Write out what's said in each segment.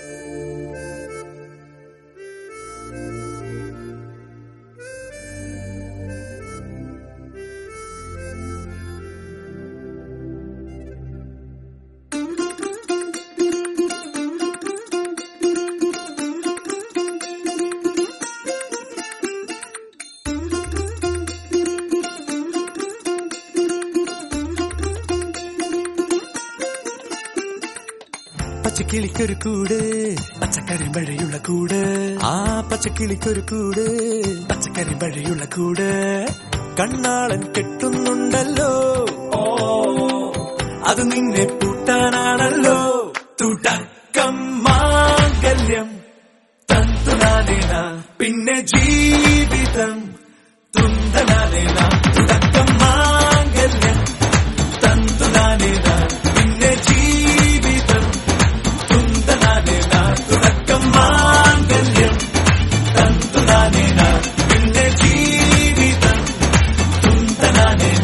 പച്ചക്കിളിക്കൊരു കൂട് പച്ചക്കറി മഴയുള്ള കൂട് ആ പച്ചക്കിളിക്കൊരു കൂട് പച്ചക്കറി മഴയുള്ള കൂട് കണ്ണാളൻ കെട്ടുന്നുണ്ടല്ലോ ഓ അത് നിന്നെ പൂട്ടാനാണല്ലോ തുടക്കം മാംഗല്യം തന്തുനാനേന പിന്നെ ജീവിതം തുന്തനാനേന തുടക്കം മാംഗല്യം തന്തുനാനേന പിന്നെ ജീവിതം തുന്തനാനേന തുടക്കം മാംഗല്യം തന്തുനാനേന പിന്നെ ജീവിതം തുന്തനാനേന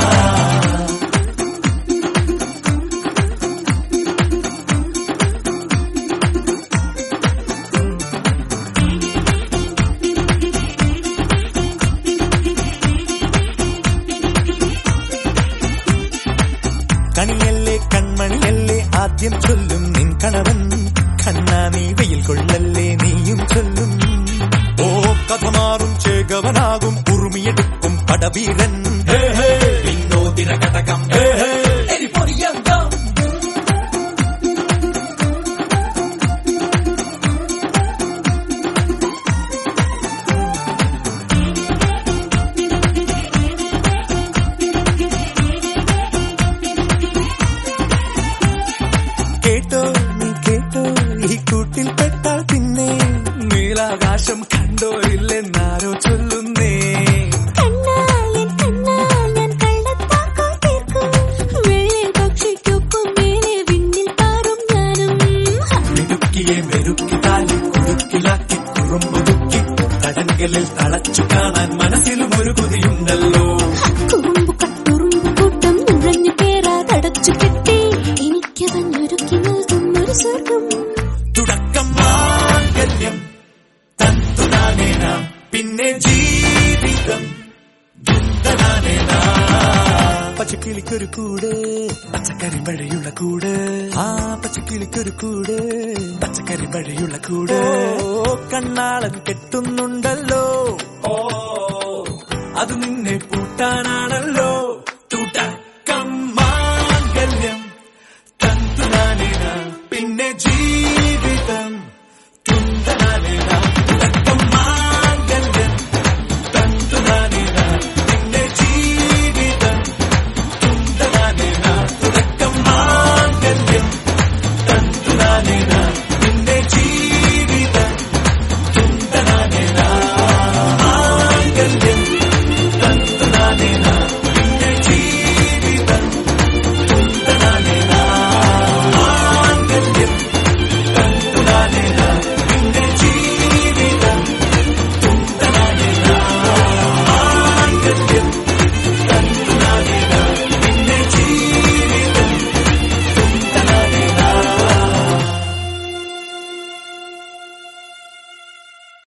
കണിയല്ലേ കൺമണിയല്ലേ ആദ്യം ചൊല്ലും നിൻ കണവൻ കണ്ണാ നീ വെയിൽ കൊള്ളല്ലേ നീയും ചൊല്ലും ഓ കഥ മാറും ചേകവനാകും ഉറുമിയെടുക്കും പടവീരൻ ഹേ, ഹേ, വിനോദിന കടകം ഹേ, ഹേ, എരിപൊരിയങ്കം. കേട്ടോ നീ കേട്ടോ ഈ കൂട്ടിൽ പെട്ടാൽ പിന്നെ നീലാകാശം കണ്ടോ ഇല്ലെന്നാരോ ചൊല്ലുന്നേ കണ്ണായൻ കണ്ണായൻ കള്ളത്താക്കോ തീർക്കും വെള്ളിൽ പക്ഷിക്കൊപ്പം മേലെ വിണ്ണിൽ പാറും ഞാനും മിടുക്കിയെ മെരുക്കി താലി കുടുക്കിലാക്കി കുറുമ്പുതുക്കി തടങ്കലിൽ തളച്ചു കാണാൻ മനസ്സിലും ഒരു കൊതിയുണ്ടല്ലോ കുറുമ്പു കട്ടുറുമ്പു കൂട്ടം നുഴഞ്ഞു കേറാതടച്ചു കെട്ടി എനിക്കതഞ്ഞൊരുക്കി നൽകും ഒരു സ്വർഗം തുടക്കം മാംഗല്യം തന്തുനാനേന പിന്നെ ജീവിതം ദുന്തനാനേന പച്ചക്കിളിക്കൊരു കൂട് പച്ചക്കറി മഴയുള്ള കൂട് ആ പച്ചക്കിളിക്കൊരു കൂട് പച്ചക്കറി മഴയുള്ള കൂട് ഓ കണ്ണാളൻ കെട്ടുന്നുണ്ടല്ലോ ഓ അത് നിന്നെ പൂട്ടാനാണല്ലോ